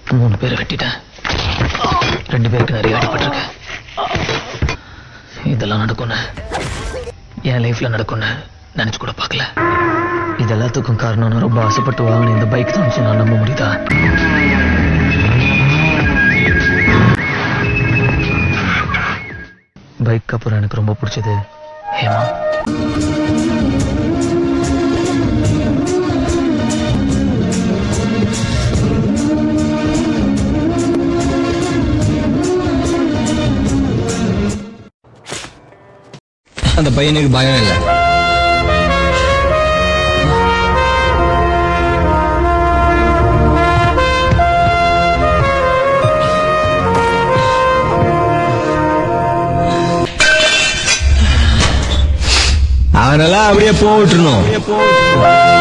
மூணு பேரை வெட்டிட்டேன் ரெண்டு பேருக்கு நிறைய அடிபட்டிருக்கு இதெல்லாம் நடக்கும்னு என் லைஃப்ல நடக்கும்னு நினைச்சு கூட பார்க்கல இது எல்லாத்துக்கும் காரணம் நான் ரொம்ப ஆசைப்பட்டு வாங்கின இந்த பைக் தான் சொன்னா நம்ப முடியுதா பைக் அப்புறம் எனக்கு ரொம்ப பிடிச்சது ஹேமா அந்த பையனுக்கு பயம் இல்லை அவனெல்லாம் அப்படியே போட்டுருணும்